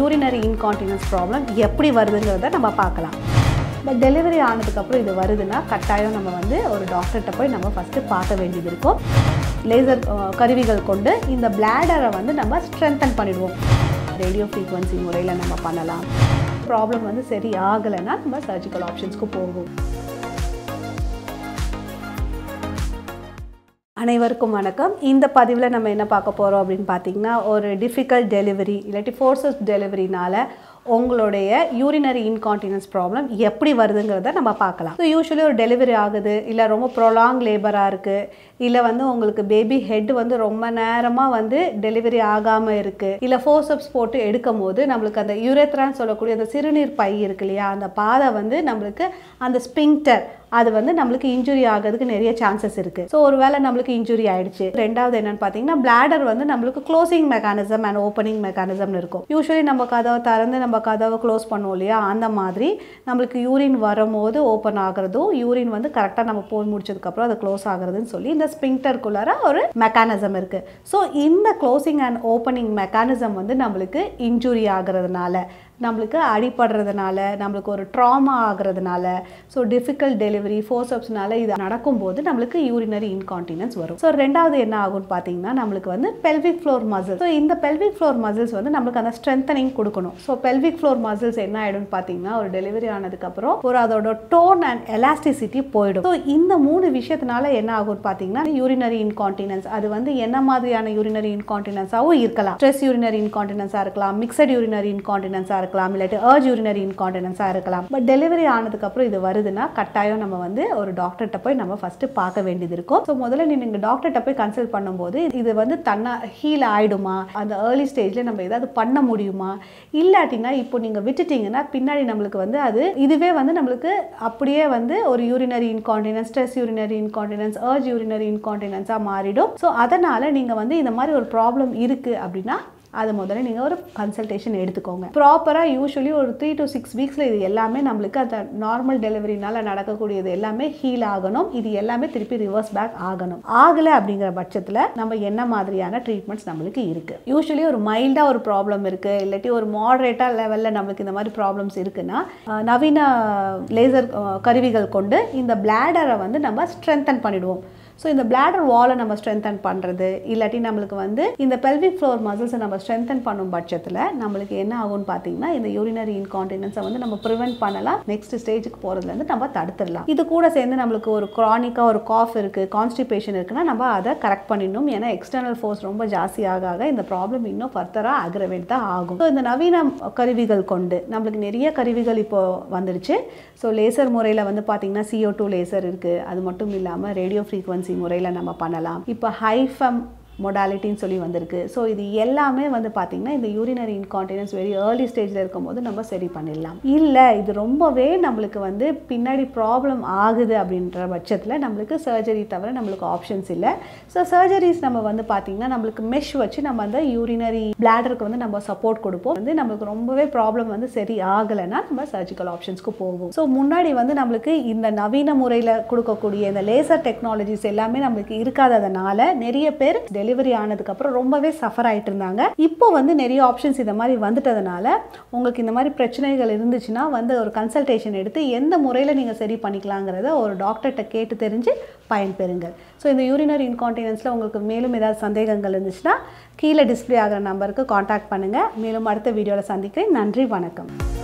urinary incontinence problem எப்படி வருதுங்கிறத நம்ம பார்க்கலாம் பட் டெலிவரி ஆனதுக்கப்புறம் இது வருதுன்னா கட்டாயம் நம்ம வந்து ஒரு டாக்டர்கிட்ட போய் நம்ம ஃபஸ்ட்டு பார்க்க வேண்டியது இருக்கும் லேசர் கருவிகள் கொண்டு இந்த பிளாடரை வந்து நம்ம ஸ்ட்ரென்தன் பண்ணிடுவோம் ரேடியோ ஃப்ரீக்வன்சி முறையில் நம்ம பண்ணலாம் ப்ராப்ளம் வந்து சரி ஆகலைன்னா நம்ம சர்ஜிக்கல் ஆப்ஷன்ஸ்க்கு போகும் அனைவருக்கும் வணக்கம் இந்த பதிவில் நம்ம என்ன பார்க்க போகிறோம் அப்படின்னு பார்த்தீங்கன்னா ஒரு டிஃபிகல்ட் டெலிவரி இல்லாட்டி ஃபோர்ஸஸ் டெலிவரினால உங்களுடைய யூரினரி இன்கான்டினன்ஸ் ப்ராப்ளம் எப்படி வருதுங்கிறத நம்ம பார்க்கலாம் ஸோ யூஸ்வலி ஒரு டெலிவரி ஆகுது இல்லை ரொம்ப ப்ரொலாங் லேபராக இருக்குது இல்லை வந்து உங்களுக்கு பேபி ஹெட் வந்து ரொம்ப நேரமாக வந்து டெலிவரி ஆகாமல் இருக்குது இல்லை ஃபோர்சப்ஸ் போட்டு எடுக்கும் போது நம்மளுக்கு அந்த யூரேத்ரான்னு சொல்லக்கூடிய அந்த சிறுநீர் பை இருக்கு இல்லையா அந்த பாதை வந்து நம்மளுக்கு அந்த ஸ்பிங்டர் அது வந்து நம்மளுக்கு இன்ஜுரி ஆகிறதுக்கு நிறைய சான்சஸ் இருக்குது ஸோ ஒருவேளை நம்மளுக்கு இன்ஜுரி ஆயிடுச்சு ரெண்டாவது என்னன்னு பார்த்தீங்கன்னா பிளாடர் வந்து நம்மளுக்கு க்ளோசிங் மெக்கானிசம் அண்ட் ஓப்பனிங் மெக்கானிசம்னு இருக்கும் யூஸ்வலி நம்ம கதவை திறந்து நம்ம கதவை க்ளோஸ் பண்ணுவோம் இல்லையா அந்த மாதிரி நம்மளுக்கு யூரின் வரும்போது ஓப்பன் ஆகிறதும் யூரின் வந்து கரெக்டாக நம்ம போய் முடிச்சதுக்கப்புறம் அது க்ளோஸ் ஆகுறதுன்னு சொல்லி இந்த ஸ்பிங்டருக்குள்ளார ஒரு மெக்கானிசம் இருக்குது ஸோ இந்த க்ளோசிங் அண்ட் ஓப்பனிங் மெக்கானிசம் வந்து நம்மளுக்கு இன்ஜுரி ஆகிறதுனால நம்மளுக்கு அடிபடுறதுனால நம்மளுக்கு ஒரு ட்ராமா ஆகுறதுனால ஸோ டிஃபிகல்ட் டெலிவரி ஃபோர்ஸப்ஸ்னால இது நடக்கும்போது நம்மளுக்கு யூரினரி இன்கான்டினன்ஸ் வரும் ஸோ ரெண்டாவது என்ன ஆகும்னு பார்த்தீங்கன்னா நம்மளுக்கு வந்து பெல்விக் ஃப்ளோர் மசில் ஸோ இந்த பெல்விக் ஃப்ளோர் மசில்ஸ் வந்து நம்மளுக்கு அந்த ஸ்ட்ரென்தனிங் கொடுக்கணும் ஸோ பெல்விக் ஃப்ளோர் மசில்ஸ் என்ன ஆகிடும்னு பார்த்தீங்கன்னா ஒரு டெலிவரி ஆனதுக்கப்புறம் ஒரு அதோட டோன் அண்ட் எலாஸ்டிசிட்டி போயிடும் ஸோ இந்த மூணு விஷயத்தினால என்ன ஆகும்னு பார்த்தீங்கன்னா யூரினரி இன்கான்டினன்ஸ் அது வந்து என்ன மாதிரியான யூரினரி இன்கான்டினன்ஸாகவும் இருக்கலாம் ஸ்ட்ரெஸ் யூரினரி இன்கான்டினன்ஸாக இருக்கலாம் மிக்சட் யூரினரி இன்கான்டினன்ஸாக இருக்கலாம் இல்லாட்டி ஏர்ஜ் யூரினரி இன்கான்டினன்ஸாக இருக்கலாம் பட் டெலிவரி ஆனதுக்கப்புறம் இது வருதுன்னா கட்டாயம் நம்ம வந்து ஒரு டாக்டர்கிட்ட போய் நம்ம ஃபஸ்ட்டு பார்க்க வேண்டியது இருக்கும் ஸோ முதல்ல நீங்கள் டாக்டர்கிட்ட போய் கன்சல்ட் பண்ணும்போது இது வந்து தன்னா ஹீல் ஆகிடுமா அந்த ஏர்லி ஸ்டேஜில் நம்ம ஏதாவது பண்ண முடியுமா இல்லாட்டினா இப்போ நீங்கள் விட்டுட்டீங்கன்னா பின்னாடி நம்மளுக்கு வந்து அது இதுவே வந்து நம்மளுக்கு அப்படியே வந்து ஒரு urinary incontinence stress urinary incontinence urge urinary இன்கான்டினன்ஸாக மாறிடும் ஸோ அதனால் நீங்கள் வந்து இந்த மாதிரி ஒரு ப்ராப்ளம் இருக்குது அப்படின்னா அது முதல்ல நீங்கள் ஒரு கன்சல்டேஷன் எடுத்துக்கோங்க ப்ராப்பராக யூஸ்வலி ஒரு த்ரீ டு சிக்ஸ் வீக்ஸில் இது எல்லாமே நம்மளுக்கு அந்த நார்மல் டெலிவரினால நடக்கக்கூடியது எல்லாமே ஹீல் ஆகணும் இது எல்லாமே திருப்பி ரிவர்ஸ் பேக் ஆகணும் ஆகலை அப்படிங்கிற பட்சத்தில் நம்ம என்ன மாதிரியான ட்ரீட்மெண்ட்ஸ் நம்மளுக்கு இருக்குது யூஸ்வலி ஒரு மைல்டாக ஒரு ப்ராப்ளம் இருக்குது இல்லாட்டி ஒரு மாடரேட்டாக லெவலில் நம்மளுக்கு இந்த மாதிரி ப்ராப்ளம்ஸ் இருக்குன்னா நவீன லேசர் கருவிகள் கொண்டு இந்த பிளாடரை வந்து நம்ம ஸ்ட்ரென்தன் பண்ணிடுவோம் ஸோ இந்த பிளாடர் வாலை நம்ம ஸ்ட்ரென்தன் பண்ணுறது இல்லாட்டி நம்மளுக்கு வந்து இந்த பெல்விக் ஃப்ளோர் மசில்ஸை நம்ம ஸ்ட்ரென்தன் பண்ணும் பட்சத்தில் நம்மளுக்கு என்ன ஆகும்னு பார்த்தீங்கன்னா இந்த யூரினரி இன்கான்டினன்ஸை வந்து நம்ம ப்ரிவென்ட் பண்ணலாம் நெக்ஸ்ட் ஸ்டேஜுக்கு போகிறதுலேருந்து நம்ம தடுத்துடலாம் இது கூட சேர்ந்து நம்மளுக்கு ஒரு க்ரானிக்காக ஒரு காஃப் இருக்குது கான்ஸ்டிபேஷன் இருக்குன்னா நம்ம அதை கரெக்ட் பண்ணிடணும் ஏன்னா எக்ஸ்டர்னல் ஃபோர்ஸ் ரொம்ப ஜாஸ்தி ஆக ஆக இந்த ப்ராப்ளம் இன்னும் ஃபர்தராக அக்ரவேட் தான் ஆகும் ஸோ இந்த நவீன கருவிகள் கொண்டு நம்மளுக்கு நிறைய கருவிகள் இப்போ வந்துடுச்சு ஸோ லேசர் முறையில் வந்து பார்த்தீங்கன்னா சிஓ டூ லேசர் இருக்குது அது மட்டும் இல்லாமல் ரேடியோ ஃப்ரீக்வன்சி முறையில் நம்ம பண்ணலாம் இப்போ ஹைஃபம் மொடாலிட்டின்னு சொல்லி வந்திருக்கு ஸோ இது எல்லாமே வந்து பார்த்திங்கன்னா இந்த யூரினரி இன்கான்டினன்ஸ் வெரி ஏர்லி ஸ்டேஜில் இருக்கும்போது நம்ம சரி பண்ணிடலாம் இல்லை இது ரொம்பவே நம்மளுக்கு வந்து பின்னாடி ப்ராப்ளம் ஆகுது அப்படின்ற பட்சத்தில் நம்மளுக்கு சர்ஜரி தவிர நம்மளுக்கு ஆப்ஷன்ஸ் இல்லை ஸோ சர்ஜரிஸ் நம்ம வந்து பார்த்திங்கன்னா நம்மளுக்கு மெஷ் வச்சு நம்ம அந்த யூரினரி பிளாடருக்கு வந்து நம்ம சப்போர்ட் கொடுப்போம் வந்து நம்மளுக்கு ரொம்பவே ப்ராப்ளம் வந்து சரி ஆகலைன்னா நம்ம சர்ஜிக்கல் ஆப்ஷன்ஸ்க்கு போகும் ஸோ முன்னாடி வந்து நம்மளுக்கு இந்த நவீன முறையில் கொடுக்கக்கூடிய இந்த லேசர் டெக்னாலஜிஸ் எல்லாமே நம்மளுக்கு இருக்காததுனால நிறைய பேர் டெலிவரி ஆனதுக்கப்புறம் ரொம்பவே சஃபர் ஆகிட்டு இருந்தாங்க இப்போ வந்து நிறைய ஆப்ஷன்ஸ் இந்த மாதிரி வந்துட்டதுனால உங்களுக்கு இந்த மாதிரி பிரச்சனைகள் இருந்துச்சுன்னா வந்து ஒரு கன்சல்டேஷன் எடுத்து எந்த முறையில் நீங்கள் சரி பண்ணிக்கலாங்கிறத ஒரு டாக்டர்கிட்ட கேட்டு தெரிஞ்சு பயன்பெறுங்கள் ஸோ இந்த யூரினரி இன்கான்டினன்ஸில் உங்களுக்கு மேலும் ஏதாவது சந்தேகங்கள் இருந்துச்சுன்னா கீழே டிஸ்பிளே ஆகிற நம்பருக்கு காண்டாக்ட் பண்ணுங்கள் மேலும் அடுத்த வீடியோவில் சந்திக்கிறேன் நன்றி வணக்கம்